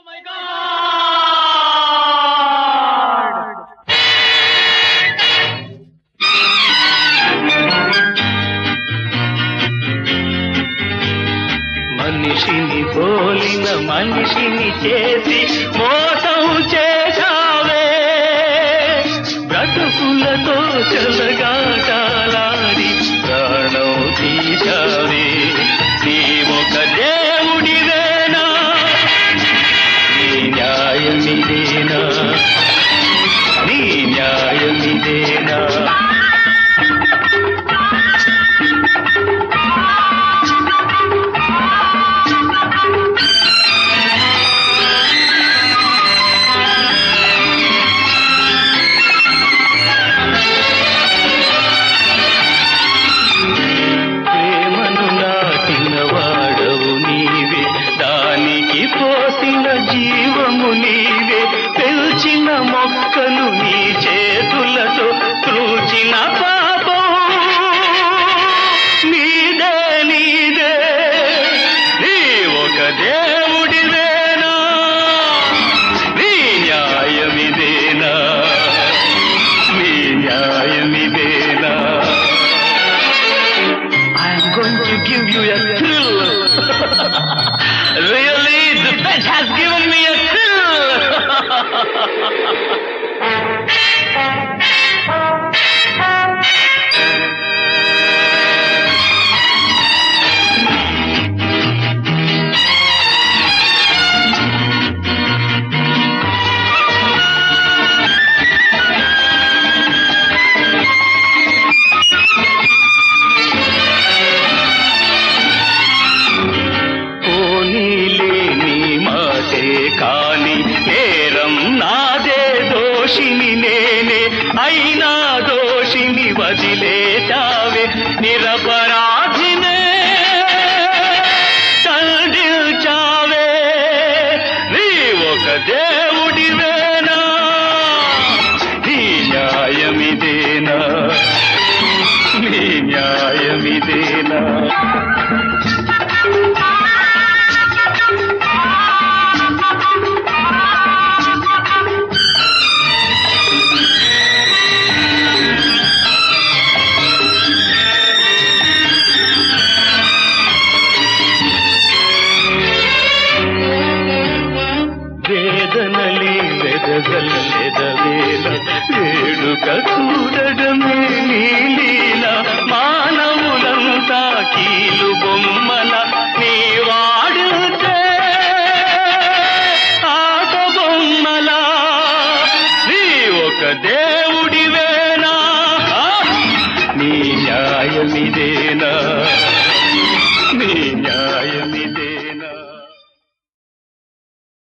మనిషిని పోలిన మనిషిని చేసి మోసం చేశావే బ్రతుకులతో చెలగాటాలాడి ప్రాణం తీశావే నీ ఒక దేవుడివేనా నీ న్యాయమిదేనా నీ న్యాయమిదేనా ప్రేమను నాటిన వాడవు నీవే దానికి పోసిన జీవము నీవే పెంచిన మొక్కలు నీ చేతులతో తూచిన పాపం నీదే నీదే నీ ఒక దేవుడివేనా నీ న్యాయమిదేనా నీ న్యాయమిదేనా I am going to give you a thrill. really, the bet has given me a పోనీలే నీ మాటే కాని నేరం నాదే దోషిని నేనే అయినా దోషిని వదిలేచావే నిరపరాధినే తండ్రిల్చావే నీ ఒక దేవుడివేనా నీ న్యాయమిదేనా నీ న్యాయమిదేనా వేదనలే వెదగల్లెదవేల వేడుక చూడడమే నీ లీల మానవులంతా కీలు బొమ్మల నీ వాడుతే ఆట బొమ్మల నీ ఒక దేవుడివేనా నీ న్యాయమిదేనా నీ